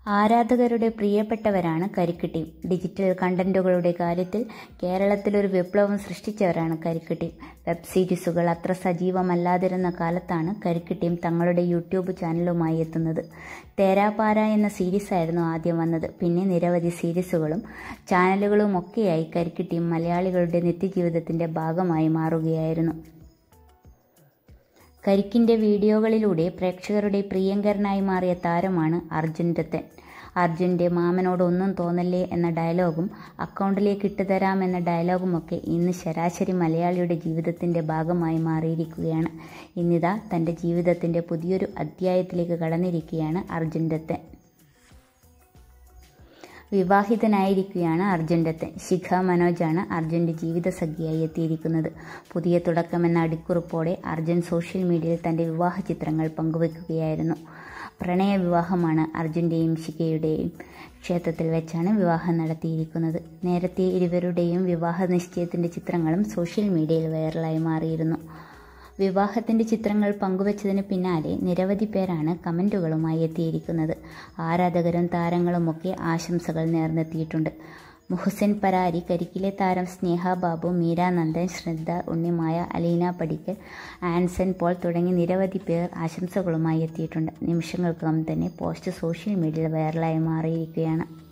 ആരാധകരുടെ പ്രിയപ്പെട്ടവരാണ് കരിക്ക് team digital കണ്ടന്റുകളുടെ കാര്യത്തിൽ കേരളത്തിലൊരു വിപ്ലവം സൃഷ്ടിച്ചവരാണ് കരിക്ക് ടീം വെബ് സീരീസുകൾ അത്ര സജീവമല്ലാതിരുന്ന കാലത്താണ് കരിക്ക് ടീം തങ്ങളുടെ യൂട്യൂബ് ചാനലുമായി എത്തുന്നത് തേരാപാര എന്ന സീരീസായിരുന്നു ആദ്യം വന്നത് പിന്നെ നിരവധി സീരീസുകളും ചാനലുകളും ഒക്കെയായി കരിക്ക് ടീം മലയാളികളുടെ നിത്യജീവിതത്തിന്റെ ഭാഗമായി മാറുകയായിരുന്നു കരിക്കിന്റെ വീഡിയോകളിലൂടെ പ്രേക്ഷകരുടെ പ്രിയങ്കരനായി മാറിയ താരമാണ് അർജുൻ ദത്തൻ അർജുൻ്റെ മാമനോട് ഒന്നും തോന്നല്ലേ എന്ന ഡയലോഗും അക്കൗണ്ടിലേക്ക് ഇട്ടുതരാം എന്ന ഡയലോഗുമൊക്കെ ഇന്ന് ശരാശരി മലയാളിയുടെ ജീവിതത്തിൻ്റെ ഭാഗമായി മാറിയിരിക്കുകയാണ് ഇന്നിതാ തൻ്റെ ജീവിതത്തിൻ്റെ പുതിയൊരു അധ്യായത്തിലേക്ക് കടന്നിരിക്കുകയാണ് അർജുൻ ദത്തൻ വിവാഹിതനായിരിക്കുകയാണ് അർജുൻ ദത്തൻ ശിഖ മനോജാണ് അർജുൻ്റെ ജീവിതസഖിയായി എത്തിയിരിക്കുന്നത് പുതിയ തുടക്കമെന്ന അടിക്കുറിപ്പോടെ അർജുൻ സോഷ്യൽ മീഡിയയിൽ തൻ്റെ വിവാഹ ചിത്രങ്ങൾ പങ്കുവെക്കുകയായിരുന്നു പ്രണയ വിവാഹമാണ് അർജുൻ്റെയും ശിഖയുടെയും ക്ഷേത്രത്തിൽ വെച്ചാണ് വിവാഹം നടത്തിയിരിക്കുന്നത് നേരത്തെ ഇരുവരുടെയും വിവാഹ നിശ്ചയത്തിൻ്റെ ചിത്രങ്ങളും സോഷ്യൽ മീഡിയയിൽ വൈറലായി മാറിയിരുന്നു വിവാഹത്തിൻ്റെ ചിത്രങ്ങൾ പങ്കുവച്ചതിന് പിന്നാലെ നിരവധി പേരാണ് കമൻറ്റുകളുമായി എത്തിയിരിക്കുന്നത് ആരാധകരും താരങ്ങളുമൊക്കെ ആശംസകൾ നേർന്നെത്തിയിട്ടുണ്ട് മുഹസിൻ പരാരി കരിക്കിലെ താരം സ്നേഹ ബാബു മീര നന്ദൻ ശ്രദ്ധ ഉണ്ണിമായ അലീന പടിക്കൽ ആൻസൺ പോൾ തുടങ്ങി നിരവധി പേർ ആശംസകളുമായി എത്തിയിട്ടുണ്ട് നിമിഷങ്ങൾക്കകം തന്നെ പോസ്റ്റ് സോഷ്യൽ മീഡിയയിൽ വൈറലായി മാറിയിരിക്കുകയാണ്